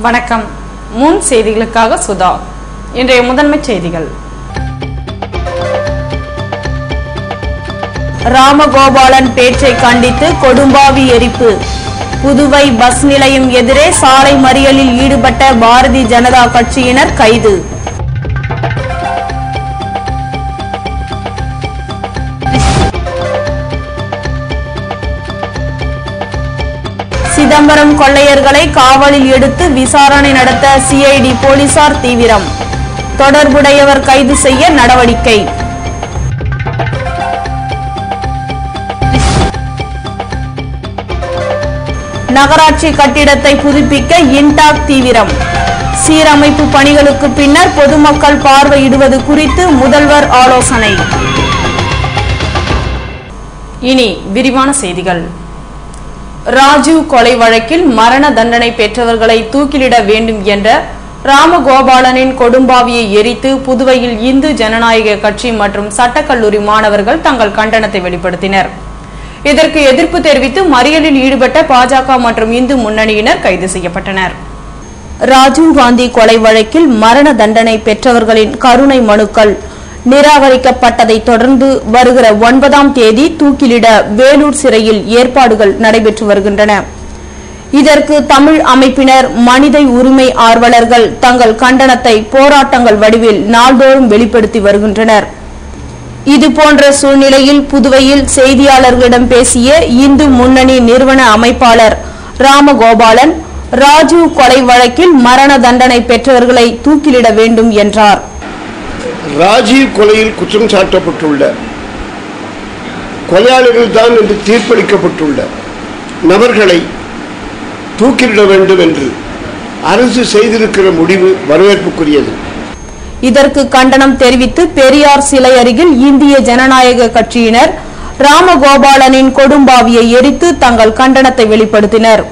வணக்கம் முன் செய்திகளுக்காக சுதா இன்றைய முதன்மைச் செய்திகள் ராமகோபாலன் பேச்சை கண்டித்து கொடும்பாவி எரிப்பு புதுவை பஸ் நிலையம் எதிரே சாலை மறியலில் ஈடுபட்ட பாரதிய ஜனதா கட்சியினர் கைது சிதம்பரம் கொள்ளையர்களை காவலில் எடுத்து விசாரணை நடத்த சிஐடி போலீசார் தீவிரம் தொடர்புடையவர் கைது செய்ய நடவடிக்கை நகராட்சி கட்டிடத்தை புதுப்பிக்க இன்டாக் தீவிரம் சீரமைப்பு பணிகளுக்கு பின்னர் பொதுமக்கள் பார்வையிடுவது குறித்து முதல்வர் ஆலோசனை இனி விரிவான செய்திகள் ராஜீவ் கொலை வழக்கில் மரண தண்டனை பெற்றவர்களை தூக்கிலிட வேண்டும் என்ற ராமகோபாலனின் கொடும்பாவியை எரித்து புதுவையில் இந்து ஜனநாயக கட்சி மற்றும் சட்டக்கல்லூரி மாணவர்கள் தங்கள் கண்டனத்தை வெளிப்படுத்தினர் இதற்கு எதிர்ப்பு தெரிவித்து மறியலில் ஈடுபட்ட பாஜக மற்றும் இந்து முன்னணியினர் கைது செய்யப்பட்டனர் ராஜீவ் காந்தி கொலை வழக்கில் மரண தண்டனை பெற்றவர்களின் கருணை மனுக்கள் நிராகரிக்கப்பட்டதை தொடர்ந்து வருகிற ஒன்பதாம் தேதி தூக்கிலிட வேலூர் சிறையில் ஏற்பாடுகள் நடைபெற்று வருகின்றன இதற்கு தமிழ் அமைப்பினர் மனித உரிமை ஆர்வலர்கள் தங்கள் கண்டனத்தை போராட்டங்கள் வடிவில் நாள்தோறும் வெளிப்படுத்தி வருகின்றனர் இதுபோன்ற சூழ்நிலையில் புதுவையில் செய்தியாளர்களிடம் பேசிய இந்து முன்னணி நிறுவன அமைப்பாளர் ராமகோபாலன் ராஜீவ் கொலை வழக்கில் மரண தண்டனை பெற்றவர்களை தூக்கிலிட வேண்டும் என்றார் ராஜீவ் கொலையில் குற்றம் சாட்டப்பட்டுள்ள கொலையாளிகள் தான் என்று தீர்ப்பளிக்கப்பட்டுள்ள நபர்களை தூக்கிலிட வேண்டும் என்று அரசு செய்திருக்கிற முடிவு வரவேற்புக்குரியது இதற்கு கண்டனம் தெரிவித்து பெரியார் சிலை அருகில் இந்திய ஜனநாயக கட்சியினர் ராமகோபாலனின் கொடும்பாவியை எரித்து தங்கள் கண்டனத்தை வெளிப்படுத்தினர்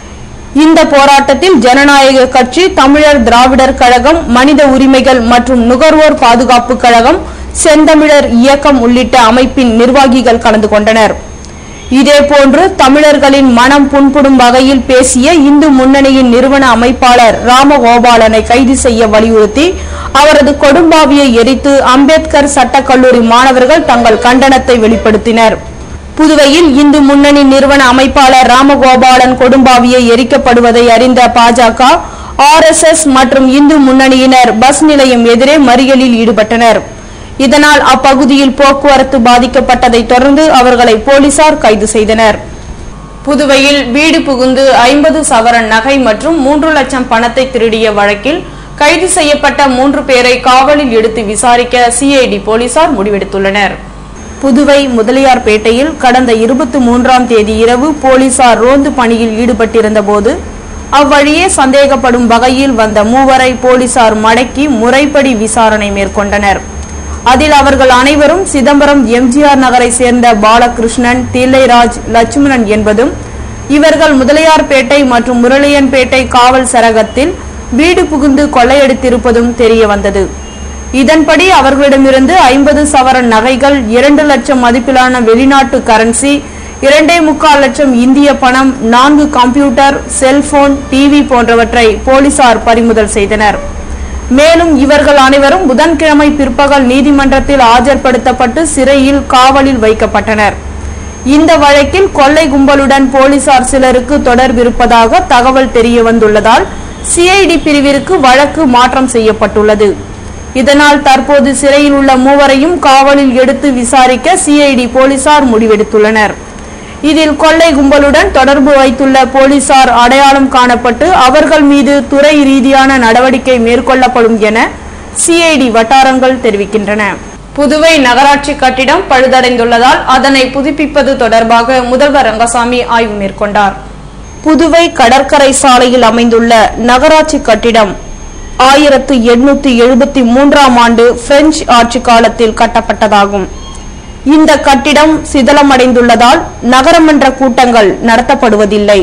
இந்த போராட்டத்தில் ஜனநாயக கட்சி தமிழர் திராவிடர் கழகம் மனித உரிமைகள் மற்றும் நுகர்வோர் பாதுகாப்பு கழகம் செந்தமிழர் இயக்கம் உள்ளிட்ட அமைப்பின் நிர்வாகிகள் கலந்து கொண்டனர் இதேபோன்று தமிழர்களின் மனம் புண்படும் வகையில் பேசிய இந்து முன்னணியின் நிறுவன அமைப்பாளர் ராமகோபாலனை கைது செய்ய வலியுறுத்தி அவரது கொடும்பாவியை எரித்து அம்பேத்கர் சட்டக்கல்லூரி மாணவர்கள் தங்கள் கண்டனத்தை வெளிப்படுத்தினர் புதுவையில் இந்து முன்னணி நிறுவன அமைப்பாளர் ராமகோபாலன் கொடும்பாவியை எரிக்கப்படுவதை அறிந்த பாஜக ஆர்எஸ்எஸ் மற்றும் இந்து முன்னணியினர் பஸ் நிலையம் எதிரே மறியலில் ஈடுபட்டனர் இதனால் அப்பகுதியில் போக்குவரத்து பாதிக்கப்பட்டதை தொடர்ந்து அவர்களை போலீசார் கைது செய்தனர் புதுவையில் வீடு புகுந்து ஐம்பது சவரன் நகை மற்றும் மூன்று லட்சம் பணத்தை திருடிய வழக்கில் கைது செய்யப்பட்ட மூன்று பேரை காவலில் எடுத்து விசாரிக்க சிஐடி போலீசார் முடிவெடுத்துள்ளனர் புதுவை முதலியார்பேட்டையில் கடந்த இருபத்தி மூன்றாம் தேதி இரவு போலீசார் ரோந்து பணியில் ஈடுபட்டிருந்த போது அவ்வழியே சந்தேகப்படும் வகையில் வந்த மூவரை போலீசார் மடக்கி முறைப்படி விசாரணை மேற்கொண்டனர் அதில் அவர்கள் அனைவரும் சிதம்பரம் எம்ஜிஆர் நகரை சேர்ந்த பாலகிருஷ்ணன் தில்லைராஜ் லட்சுமணன் என்பதும் இவர்கள் முதலியார்பேட்டை மற்றும் முரளியன்பேட்டை காவல் சரகத்தில் வீடு புகுந்து கொள்ளையடித்திருப்பதும் தெரிய வந்தது இதன்படி அவர்களிடமிருந்து ஐம்பது சவரன் நகைகள் இரண்டு லட்சம் மதிப்பிலான வெளிநாட்டு கரன்சி இரண்டே முக்கால் லட்சம் இந்திய பணம் நான்கு கம்ப்யூட்டர் செல்போன் டிவி போன்றவற்றை போலீசார் பறிமுதல் செய்தனர் மேலும் இவர்கள் அனைவரும் புதன்கிழமை பிற்பகல் நீதிமன்றத்தில் ஆஜர்படுத்தப்பட்டு சிறையில் காவலில் வைக்கப்பட்டனர் இந்த வழக்கில் கொள்ளை கும்பலுடன் போலீசார் சிலருக்கு தொடர்பிருப்பதாக தகவல் தெரிய வந்துள்ளதால் சிஐடி பிரிவிற்கு வழக்கு மாற்றம் செய்யப்பட்டுள்ளது இதனால் தற்போது சிறையில் உள்ள மூவரையும் காவலில் எடுத்து விசாரிக்க சிஐடி போலீசார் முடிவெடுத்துள்ளனர் இதில் கொள்ளை கும்பலுடன் தொடர்பு வைத்துள்ள போலீசார் அடையாளம் காணப்பட்டு அவர்கள் மீது துறை ரீதியான நடவடிக்கை மேற்கொள்ளப்படும் என சிஐடி வட்டாரங்கள் தெரிவிக்கின்றன புதுவை நகராட்சி கட்டிடம் பழுதடைந்துள்ளதால் அதனை புதுப்பிப்பது தொடர்பாக முதல்வர் ரங்கசாமி ஆய்வு மேற்கொண்டார் புதுவை கடற்கரை சாலையில் அமைந்துள்ள நகராட்சி கட்டிடம் ஆயிரத்து எண்ணூத்தி எழுபத்தி மூன்றாம் ஆண்டு பிரெஞ்சு ஆட்சி காலத்தில் கட்டப்பட்டதாகும் இந்த கட்டிடம் சிதலமடைந்துள்ளதால் நகரமன்ற கூட்டங்கள் நடத்தப்படுவதில்லை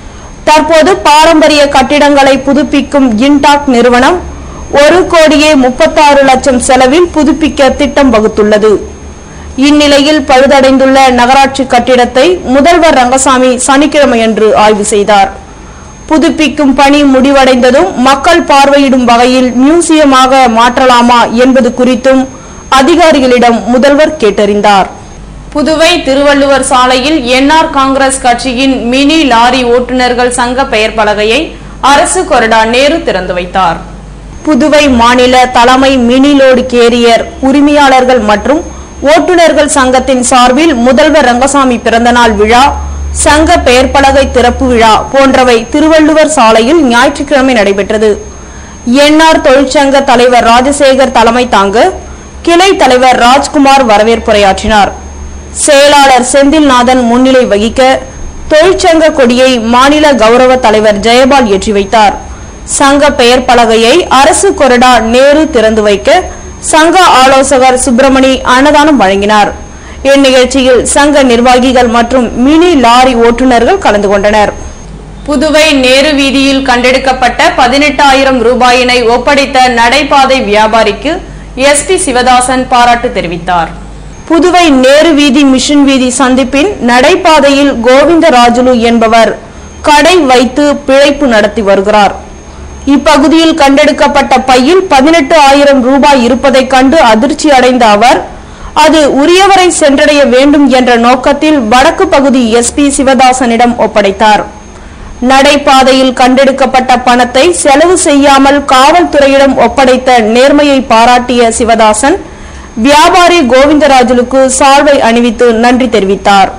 தற்போது பாரம்பரிய கட்டிடங்களை புதுப்பிக்கும் இன்டாக் நிறுவனம் ஒரு கோடியே முப்பத்தாறு லட்சம் செலவில் புதுப்பிக்க திட்டம் வகுத்துள்ளது இந்நிலையில் பழுதடைந்துள்ள நகராட்சி கட்டிடத்தை முதல்வர் ரங்கசாமி சனிக்கிழமையன்று ஆய்வு செய்தார் புதுப்பிக்கும் பணி முடிவடைந்ததும் மக்கள் பார்வையிடும் வகையில் மியூசியமாக மாற்றலாமா என்பது குறித்தும் அதிகாரிகளிடம் முதல்வர் கேட்டறிந்தார் புதுவை திருவள்ளுவர் சாலையில் என்ஆர் காங்கிரஸ் கட்சியின் மினி லாரி ஓட்டுநர்கள் சங்க பெயர் பலகையை அரசு கொறடா நேரு திறந்து வைத்தார் புதுவை மாநில தலைமை மினி லோடு கேரியர் உரிமையாளர்கள் மற்றும் ஓட்டுநர்கள் சங்கத்தின் சார்பில் முதல்வர் ரங்கசாமி பிறந்தநாள் விழா சங்க பெயர் பலகை திறப்பு விழா போன்றவை திருவள்ளுவர் சாலையில் ஞாயிற்றுக்கிழமை நடைபெற்றது என்ஆர் தொழிற்சங்க தலைவர் ராஜசேகர் தலைமை தாங்க கிளை தலைவர் ராஜ்குமார் வரவேற்புரையாற்றினார் செயலாளர் செந்தில்நாதன் முன்னிலை வகிக்க தொழிற்சங்க கொடியை மாநில கௌரவ தலைவர் ஜெயபால் ஏற்றி வைத்தார் சங்க பெயர் பலகையை அரசு கொறடா நேரு திறந்து வைக்க சங்க ஆலோசகர் சுப்பிரமணி அன்னதானம் வழங்கினார் இந்நிகழ்ச்சியில் சங்க நிர்வாகிகள் மற்றும் மினி லாரி ஓட்டுநர்கள் கலந்து கொண்டனர் புதுவை நேரு வீதியில் கண்டெடுக்கப்பட்ட பதினெட்டாயிரம் ரூபாயினை ஒப்படைத்த நடைபாதை வியாபாரிக்கு எஸ்பி சிவதாசன் பாராட்டு தெரிவித்தார் புதுவை நேரு வீதி மிஷன் வீதி சந்திப்பின் நடைபாதையில் கோவிந்தராஜுலு என்பவர் கடை வைத்து பிழைப்பு நடத்தி வருகிறார் இப்பகுதியில் கண்டெடுக்கப்பட்ட பையில் பதினெட்டு ஆயிரம் ரூபாய் இருப்பதைக் கண்டு அதிர்ச்சி அடைந்த அவர் அது உரியவரை சென்றடைய வேண்டும் என்ற நோக்கத்தில் வடக்கு பகுதி எஸ்பி சிவதாசனிடம் ஒப்படைத்தார் நடைபாதையில் கண்டெடுக்கப்பட்ட பணத்தை செலவு செய்யாமல் காவல்துறையிடம் ஒப்படைத்த நேர்மையை பாராட்டிய சிவதாசன் வியாபாரி கோவிந்தராஜுலுக்கு சால்வை அணிவித்து நன்றி தெரிவித்தார்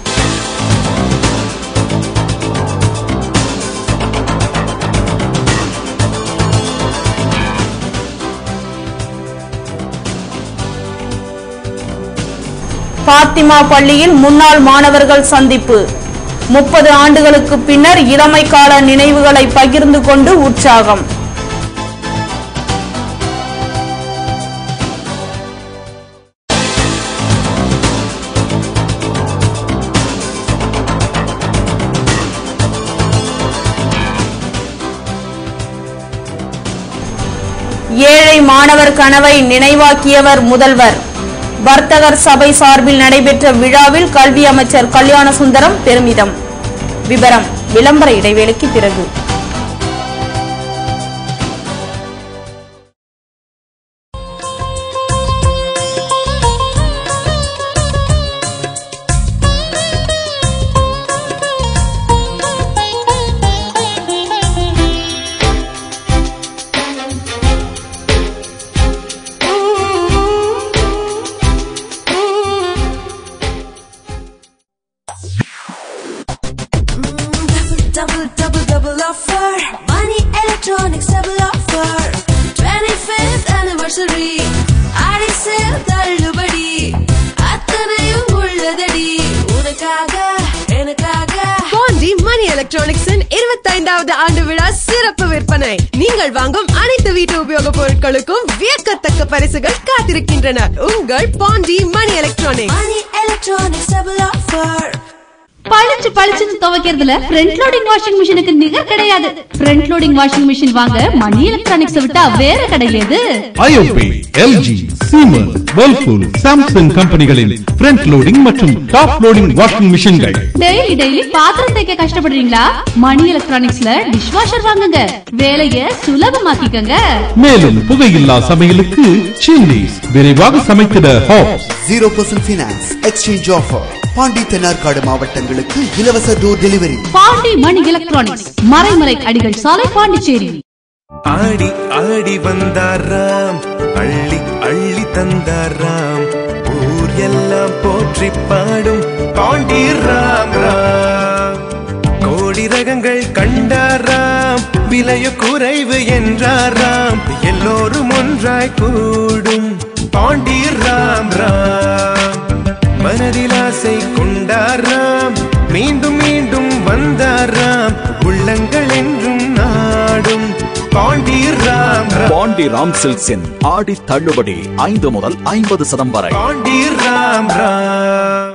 பாத்திமா பள்ளியில் முன்னாள் மாணவர்கள் சந்திப்பு முப்பது ஆண்டுகளுக்கு பின்னர் இளமை கால நினைவுகளை பகிர்ந்து கொண்டு உற்சாகம் ஏழை மாணவர் கனவை நினைவாக்கியவர் முதல்வர் வர்த்தகர் சபை சார்பில் நடைபெற்ற விழாவில் கல்வி அமைச்சர் கல்யாண சுந்தரம் பெருமிதம் விவரம் விளம்பர இடைவேளைக்கு பிறகு double, double, double offer. Money electronics double offer. 25th anniversary. Aadi sale தள்ளுபடி அத்தனையும் உள்ளதடி உனக்காக எனக்காக பாண்டி மணி எலக்ட்ரானிக்ஸின் இருபத்தைந்தாவது ஆண்டு விழா சிறப்பு விற்பனை நீங்கள் வாங்கும் அனைத்து வீட்டு உபயோகப் பொருட்களுக்கும் வியக்கத்தக்க பரிசுகள் காத்திருக்கின்றன உங்கள் Pondy Mani electronics Mani electronics double offer பளிச்சு பளிச்சுன்னு துவைக்கிறதுல ஃப்ரண்ட் லோடிங் வாஷிங் மிஷினுக்கு நிகர் கிடையாது ஃப்ரண்ட் லோடிங் வாஷிங் மிஷின் வாங்க மணி எலக்ட்ரானிக்ஸ் விட்டா வேற கிடையாது IOB LG Siemens Whirlpool Samsung கம்பெனிகளின் ஃப்ரண்ட் லோடிங் மற்றும் டாப் லோடிங் வாஷிங் மிஷின்கள் டெய்லி டெய்லி பாத்திரம் தேய்க்க கஷ்டப்படுறீங்களா மணி எலக்ட்ரானிக்ஸ்ல டிஷ் வாஷர் வாங்குங்க வேலைய சுலபமாக்கிக்கங்க மேலும் புகையில்லா சமையலுக்கு சில்லிஸ் விரைவாக சமைத்திட hobs zero percent finance exchange offer Pondy Thennarkadu மாவட்டங்களுக்கு இலவச door delivery Pondy Mani electronics Maraimalai Adigal சாலை பாண்டிச்சேரி ஆடி ஆடி வந்தாராம் அள்ளி அள்ளி தந்தாராம் ஊர் எல்லாம் போற்றி பாடும் பாண்டி ராம் ராம் கோடி ரகங்கள் கண்டாராம் விலையு குறைவு என்றாராம் எல்லோரும் ஒன்றாய் கூடும் பாண்டி ராம் ராம் மனதில் ஆசை கொண்டாராம் மீண்டும் மீண்டும் வந்தாராம் உள்ளங்கள் என்றும் நாடும் பாண்டி ராம் ராம் பாண்டி ராம் சில்க்ஸின் ஆடி தள்ளுபடி ஐந்து முதல் ஐம்பது சதம் வரை பாண்டி ராம் ராம்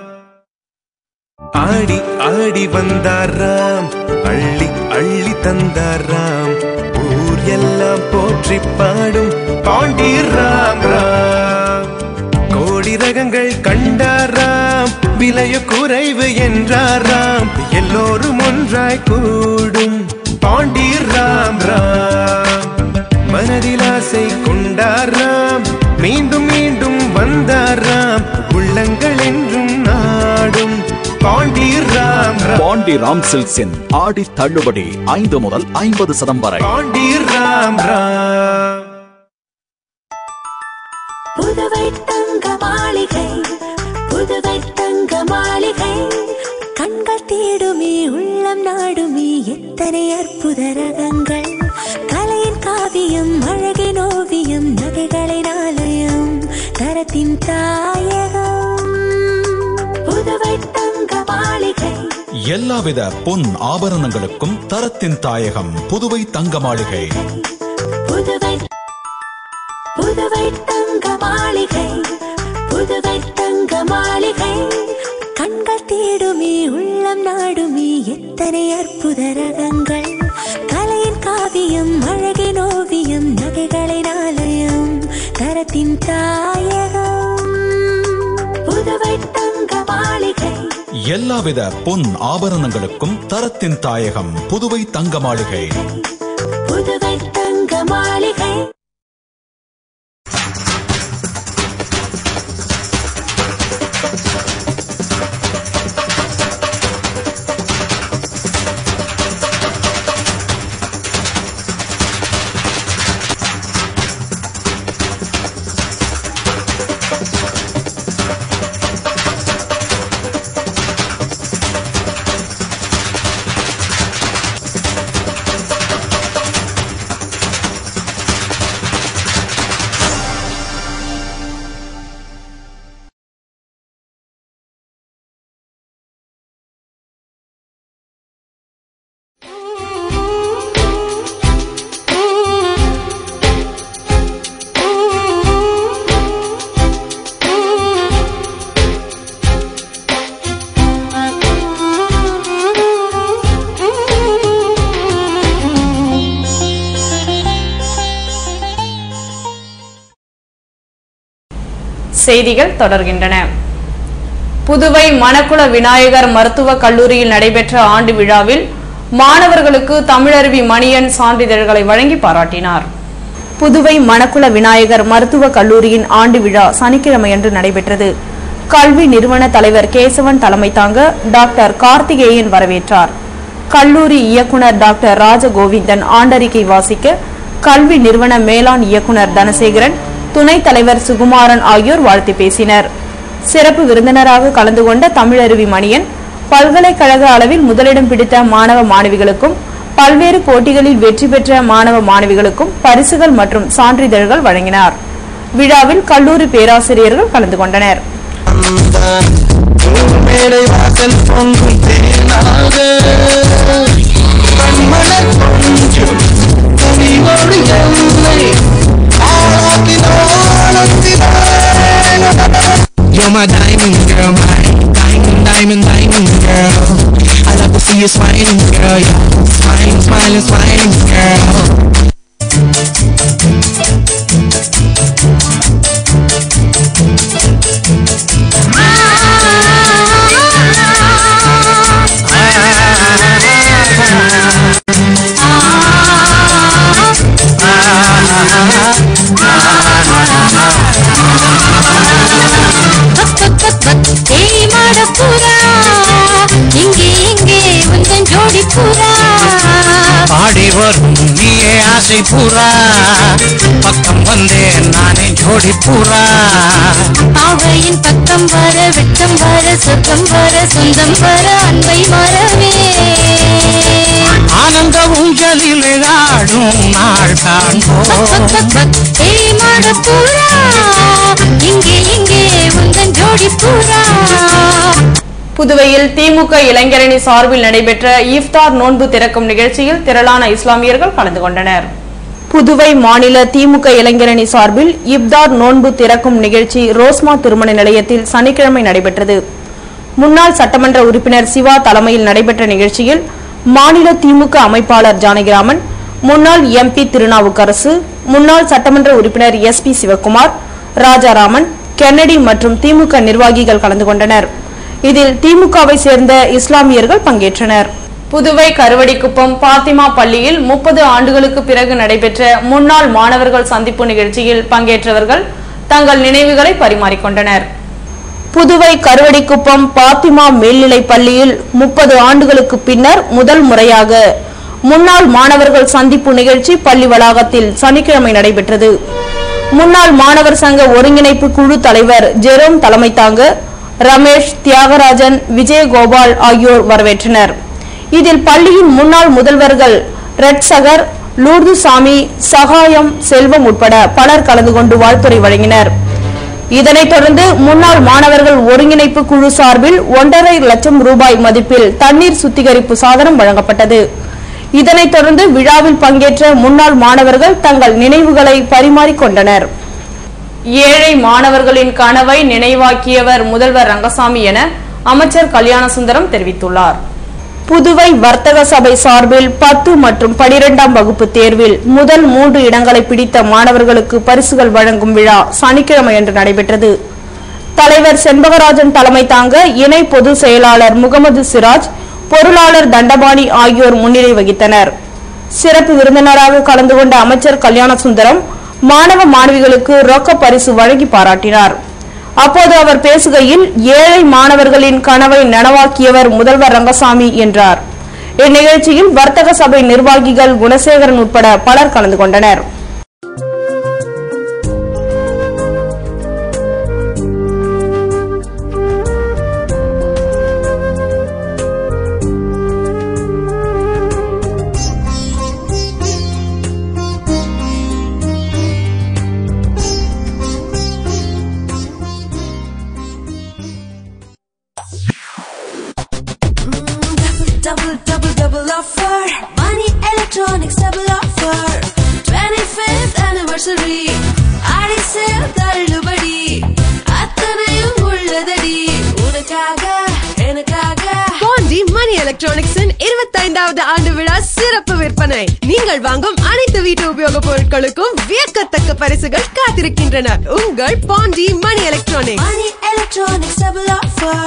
ஆடி ஆடி வந்தாராம் அள்ளி அள்ளி தந்தாராம் ஊர் எல்லாம் போற்றி பாடும் பாண்டி ராம் ராம் கோடி ரகங்கள் கண்டாராம் விலையு குறைவு என்றாராம் எல்லோரும் ஒன்றாய் கூடும் பாண்டி ராம் ராம் மனதில் ஆசை கொண்டார் ராம் மீண்டும் மீண்டும் வந்தார் ராம் உள்ளங்கள் என்றும் நாடும் பாண்டி ராம் ராம் பாண்டி ராம் சில்க்ஸின் ஆடி தள்ளுபடி ஐந்து முதல் ஐம்பது சதம் வரை பாண்டி ராம் ராம் புதுவை தங்க மாளிகை புதுவை தங்க மாளிகை கண்கள் தேடுமே உள்ளம் நாடுமே எத்தனை அற்புத ரகங்கள் கலையின் காவியம் அழகின் ஓவியம் நகைகளின் ஆலயம் தரத்தின் தாயகம் புதுவை தங்க மாளிகை எல்லாவித பொன் ஆபரணங்களுக்கும் தரத்தின் தாயகம் புதுவை தங்க மாளிகை புதுவை புதுவை தங்க மாளிகை புதுவை தங்க மாளிகை கண்கள் தேடுமே உள்ளம் நாடுமே எத்தனை அற்புத ரகங்கள் கலையின் காவியம் அழகின் ஓவியம் நகைகளின் ஆலயம் தரத்தின் தாயகம் புதுவை தங்க மாளிகை எல்லாவித பொன் ஆபரணங்களுக்கும் தரத்தின் தாயகம் புதுவை தங்க மாளிகை புதுவை தங்க மாளிகை செய்திகள் தொடர்கின்றன புதுவை மணக்குள விநாயகர் மருத்துவக் கல்லூரியில் நடைபெற்ற ஆண்டு விழாவில் மாணவர்களுக்கு தமிழருவி மணியன் சான்றிதழ்களை வழங்கி பாராட்டினார் புதுவை மணக்குள விநாயகர் மருத்துவக் கல்லூரியின் ஆண்டு விழா சனிக்கிழமையன்று நடைபெற்றது கல்வி நிறுவன தலைவர் கேசவன் தலைமை தாங்க டாக்டர் கார்த்திகேயன் வரவேற்றார் கல்லூரி இயக்குனர் டாக்டர் ராஜகோவிந்தன் ஆண்டறிக்கை வாசிக்க கல்வி நிறுவன மேலாண் இயக்குனர் தனசேகரன் துணைத் தலைவர் சுகுமாரன் ஆகியோர் வாழ்த்து பேசினர் சிறப்பு விருந்தினராக கலந்து கொண்ட தமிழருவி மணியன் பல்கலைக்கழக அளவில் முதலிடம் பிடித்த மாணவ மாணவிகளுக்கும் பல்வேறு போட்டிகளில் வெற்றி பெற்ற மாணவ மாணவிகளுக்கும் பரிசுகள் மற்றும் சான்றிதழ்கள் வழங்கினார் விழாவில் கல்லூரி பேராசிரியர்கள் கலந்து கொண்டனர் You're my diamond girl, my diamond, diamond, diamond girl. I love to see you smiling, girl. Yeah, smiling, smiling, smiling, girl. ஏய் மாடப்புறா இங்கே இங்கே உந்தன் ஜோடி புறா பாடி வரும் நீயே ஆசை புறா பக்கம் வந்தேன் நானே ஜோடி புறா பாவையின் பக்கம் வர வெட்கம் வர சொர்க்கம் வர சொந்தம் வர அன்பை மறவே ஆனந்த ஊஞ்சலில் ஆடும் நாள் காண்போம் ஏய் மாடப்புறா இங்கே இங்கே உந்தன் ஜோடி புறா புதுவையில் திமுக இளைஞரணி சார்பில் நடைபெற்ற இஃப்தார் நோன்பு திறக்கும் நிகழ்ச்சியில் திரளான இஸ்லாமியர்கள் கலந்து கொண்டனர் புதுவை மாநில திமுக இளைஞரணி சார்பில் இப்தார் நோன்பு திறக்கும் நிகழ்ச்சி ரோஸ்மா திருமண நிலையத்தில் சனிக்கிழமை நடைபெற்றது முன்னாள் சட்டமன்ற உறுப்பினர் சிவா தலைமையில் நடைபெற்ற நிகழ்ச்சியில் மாநில திமுக அமைப்பாளர் ஜானகிராமன் முன்னாள் எம்பி திருநாவுக்கரசு முன்னாள் சட்டமன்ற உறுப்பினர் S P Sivakumar Rajaraman Kennedy மற்றும் திமுக நிர்வாகிகள் கலந்து கொண்டனர் இதில் திமுகவை சேர்ந்த இஸ்லாமியர்கள் பங்கேற்றனர் புதுவை கருவடிக்குப்பம் பாத்திமா பள்ளியில் முப்பது ஆண்டுகளுக்கு பிறகு நடைபெற்ற முன்னாள் மாணவர்கள் சந்திப்பு நிகழ்ச்சியில் பங்கேற்றவர்கள் தங்கள் நினைவுகளை பரிமாறிக்கொண்டனர் புதுவை கருவடிக்குப்பம் பாத்திமா மேல்நிலைப் பள்ளியில் முப்பது ஆண்டுகளுக்கு பின்னர் முதல் முறையாக முன்னாள் மாணவர்கள் சந்திப்பு நிகழ்ச்சி பள்ளி வளாகத்தில் சனிக்கிழமை நடைபெற்றது முன்னாள் மாணவர் சங்க ஒருங்கிணைப்பு குழு தலைவர் ஜெரோம் தலைமை தாங்க ரமேஷ் தியாகராஜன் விஜயகோபால் ஆகியோர் வரவேற்றனர் இதில் பள்ளியின் முன்னாள் முதல்வர்கள் ரெட் சகர் லூர்துசாமி சகாயம் செல்வம் உட்பட பலர் கலந்து கொண்டு வாழ்த்துரை வழங்கினர் இதனைத் தொடர்ந்து முன்னாள் மாணவர்கள் ஒருங்கிணைப்பு குழு சார்பில் ஒன்றரை லட்சம் ரூபாய் மதிப்பில் தண்ணீர் சுத்திகரிப்பு சாதனம் வழங்கப்பட்டது இதனைத் தொடர்ந்து விழாவில் பங்கேற்ற முன்னாள் மாணவர்கள் தங்கள் நினைவுகளை பரிமாறிக்கொண்டனர் ஏழை மாணவர்களின் கனவை நினைவாக்கியவர் முதல்வர் ரங்கசாமி என அமைச்சர் கல்யாணசுந்தரம் தெரிவித்துள்ளார் புதுவை வர்த்தக சபை சார்பில் பத்து மற்றும் பனிரெண்டாம் வகுப்பு தேர்வில் முதல் மூன்று இடங்களை பிடித்த மாணவர்களுக்கு பரிசுகள் வழங்கும் விழா சனிக்கிழமை அன்று நடைபெற்றது தலைவர் செண்பகராஜன் தலைமை தாங்க இணை பொதுச் செயலாளர் முகமது சிராஜ் பொருளாளர் தண்டபாணி ஆகியோர் முன்னிலை வகித்தனர் சிறப்பு விருந்தினராக கலந்து கொண்ட அமைச்சர் கல்யாணசுந்தரம் மாணவ மாணவிகளுக்கு ரொக்க பரிசு வழங்கி பாராட்டினார் அப்போது அவர் பேசுகையில் ஏழை மாணவர்களின் கனவை நனவாக்கியவர் முதல்வர் ரங்கசாமி என்றார் இந்நிகழ்ச்சியில் வர்த்தக சபை நிர்வாகிகள் குணசேகரன் உட்பட பலர் கலந்து கொண்டனர் double, double, double offer. Money Electronics double offer. 25th anniversary. Aadi sale தள்ளுபடி அத்தனையும் உள்ளதடி உனக்காக எனக்காக பாண்டி மணி எலக்ட்ரானிக்ஸின் இருபத்தைந்தாவது ஆண்டு விழா சிறப்பு விற்பனை நீங்கள் வாங்கும் அனைத்து வீட்டு உபயோகப் பொருட்களுக்கும் வியக்கத்தக்க பரிசுகள் காத்திருக்கின்றன உங்கள் Pondy Mani electronics Money Electronics double offer.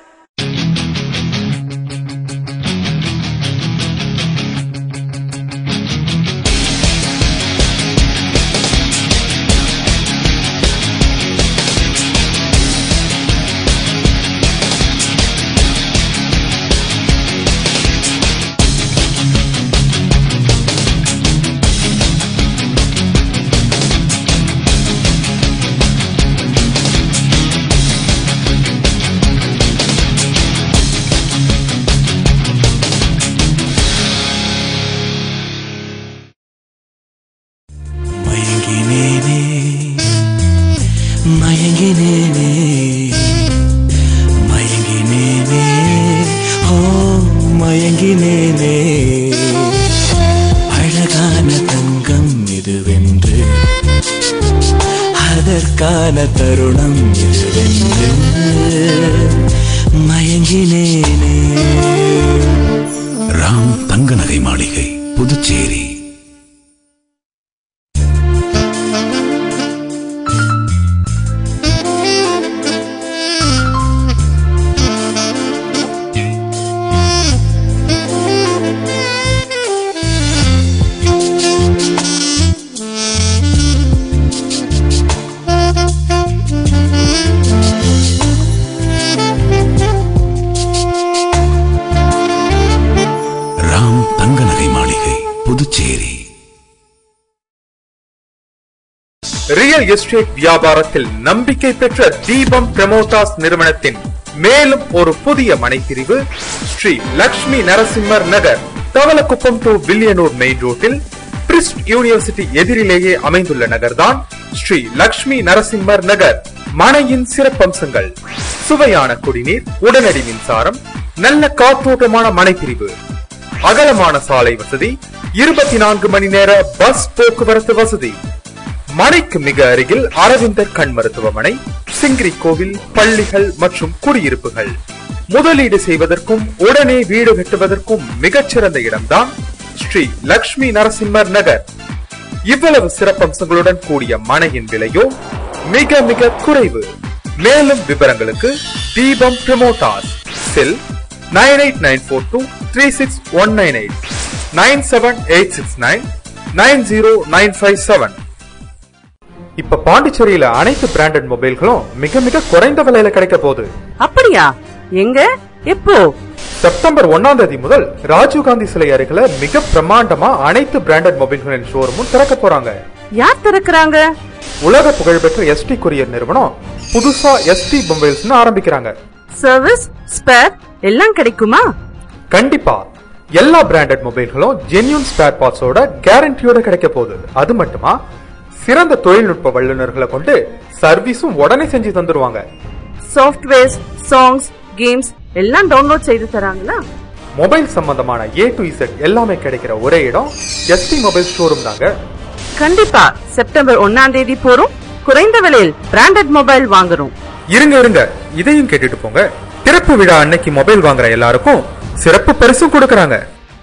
மயங்கினேனே மயங்கினேனே மயங்கினேனே ஓ மயங்கினேனே அழகான தங்கம் இதுவென்று அதற்கான தருணம் இதுவென்று மயங்கினேனே ராம் தங்க நகை மாளிகை புதுச்சேரி ராம் தங்க நகை மாளிகை புதுச்சேரி ரியல் எஸ்டேட் வியாபாரத்தில் நம்பிக்கை பெற்ற தீபம் பிரமோதாஸ் நிறுவனத்தின் மேலும் ஒரு புதிய மனைப்பிரிவு ஸ்ரீ லக்ஷ்மி நரசிம்மர் நகர் தவளக்குப்பம் டு வில்லியனூர் மெயின் ரோட்டில் பிரிஸ்ட் யூனிவர்சிட்டி எதிரிலேயே அமைந்துள்ள நகர்தான் ஸ்ரீ லக்ஷ்மி நரசிம்மர் நகர் மனையின் சிறப்பம்சங்கள் சுவையான குடிநீர் உடனடி மின்சாரம் நல்ல காற்றோட்டமான மனைப்பிரிவு அகலமான சாலை வசதி இருபத்தி நான்கு மணி நேர பஸ் போக்குவரத்து வசதி மனைக்கு மிக அருகில் அரவிந்தர் கண் மருத்துவமனை சிங்கிரி கோவில் பள்ளிகள் மற்றும் குடியிருப்புகள் முதலீடு செய்வதற்கும் உடனே வீடு கட்டுவதற்கும் மிகச்சிறந்த இடம்தான் ஸ்ரீ லக்ஷ்மி நரசிம்மர் நகர் இவ்வளவு சிறப்பம்சங்களுடன் கூடிய மனையின் விலையோ மிக மிக குறைவு மேலும் விவரங்களுக்கு Deepam promoters cell nine eight nine four two three six one nine eight nine seven eight six nine nine zero nine five seven இப்ப பாண்டிச்சேரியில அனைத்து பிராண்டட் மொபைல்களும் மிக மிக குறைந்த விலையில கிடைக்க போகுது அப்படியா எங்க எப்போ செப்டம்பர் ஒன்னாம் தேதி முதல் ராஜீவ்காந்தி சிலை அருகில மிக பிரம்மாண்டமா அனைத்து பிராண்டட் மொபைல்களின் ஷோரூமும் திறக்க போறாங்க யார் திறக்கிறாங்க உலக புகழ்பெற்ற எஸ்டி கொரியர் நிறுவனம் புதுசா எஸ்டி மொபைல்ஸ்னு ஆரம்பிக்கிறாங்க சர்வீஸ் ஸ்பேர் எல்லாம் கிடைக்குமா கண்டிப்பா எல்லா பிராண்டட் மொபைல்களும் ஜென்யூன் ஸ்பேர் பார்ட்ஸோட கேரண்டியோட கிடைக்க போகுது அது மட்டுமா சிறந்த தொழில்நுட்ப வல்லுநர்களை கொண்டு சர்வீஸும் உடனே செஞ்சு தந்துருவாங்க சாஃப்ட்வேர்ஸ் சாங்ஸ் கேம்ஸ் எல்லாம் டவுன்லோட் செய்து தராங்களா மொபைல் சம்பந்தமான ஏ டு இசட் எல்லாமே கிடைக்கிற ஒரே இடம் எஸ்டி மொபைல் ஷோரூம் தாங்க கண்டிப்பா செப்டம்பர் ஒன்னாம் தேதி போறோம் குறைந்த விலையில் பிராண்டட் மொபைல் வாங்குறோம் இருங்க இருங்க இதையும் கேட்டுட்டு போங்க திறப்பு விழா அன்னைக்கு மொபைல் வாங்குற எல்லாருக்கும் சிறப்பு பரிசும் கொடுக்கறாங்க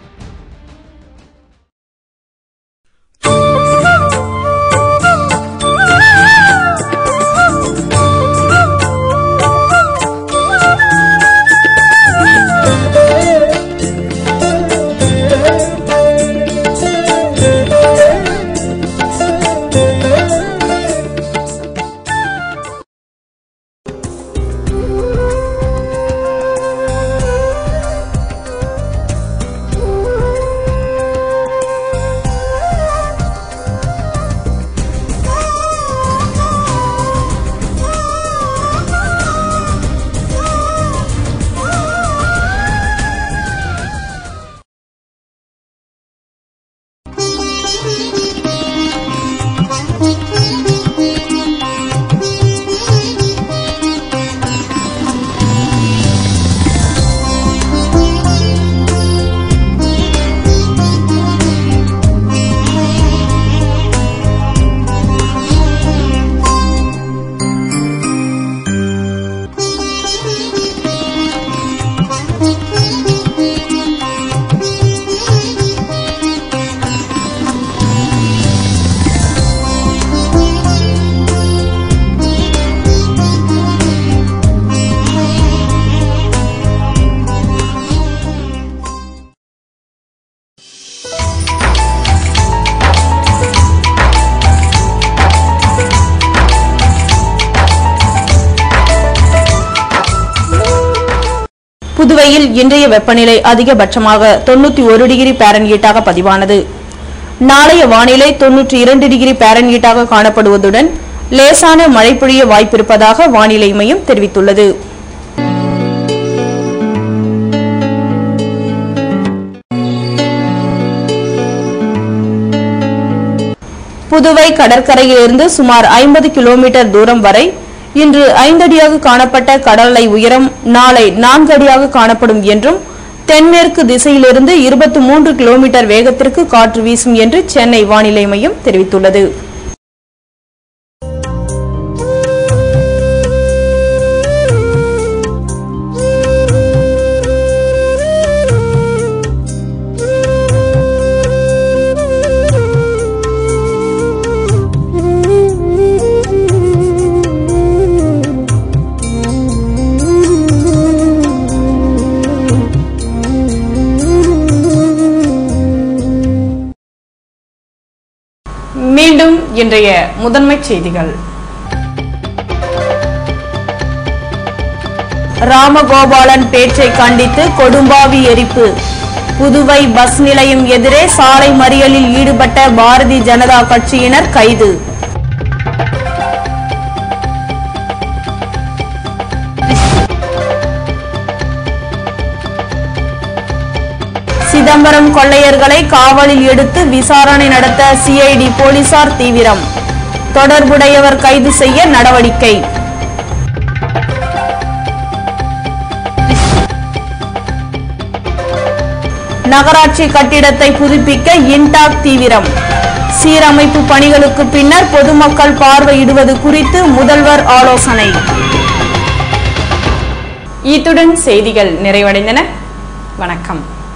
புதுவையில் இன்றைய வெப்பநிலை அதிகபட்சமாக தொண்ணூத்தி ஒரு டிகிரி பாரன்ஹீட்டாக பதிவானது நாளைய வானிலை தொன்னூற்றி இரண்டு டிகிரி பாரன்ஹீட்டாக காணப்படுவதுடன் லேசான மழை பொழிய வாய்ப்பிருப்பதாக வானிலை மையம் தெரிவித்துள்ளது புதுவை கடற்கரையிலிருந்து சுமார் ஐம்பது கிலோமீட்டர் தூரம் வரை இன்று ஐந்தடியாக காணப்பட்ட கடல் அலை உயரம் நாளை நான்கு அடியாக காணப்படும் என்றும் தென்மேற்கு திசையிலிருந்து இருபத்தி மூன்று கிலோமீட்டர் வேகத்திற்கு காற்று வீசும் என்று சென்னை வானிலை மையம் தெரிவித்துள்ளது மீண்டும் இன்றைய முதன்மை செய்திகள் ராமகோபாலன் பேச்சை கண்டித்து கொடும்பாவி எரிப்பு புதுவை பஸ் நிலையம் எதிரே சாலை மறியலில் ஈடுபட்ட பாரதிய ஜனதா கட்சியினர் கைது சிதம்பரம் கொள்ளையர்களை காவலில் எடுத்து விசாரணை நடத்த சிஐடி போலீசார் தீவிரம் தொடர்புடையவர் கைது செய்ய நடவடிக்கை நகராட்சி கட்டிடத்தை புதுப்பிக்க இன்டாக் தீவிரம் சீரமைப்பு பணிகளுக்கு பின்னர் பொதுமக்கள் பார்வையிடுவது குறித்து முதல்வர் ஆலோசனை இத்துடன் செய்திகள் நிறைவடைந்தன வணக்கம்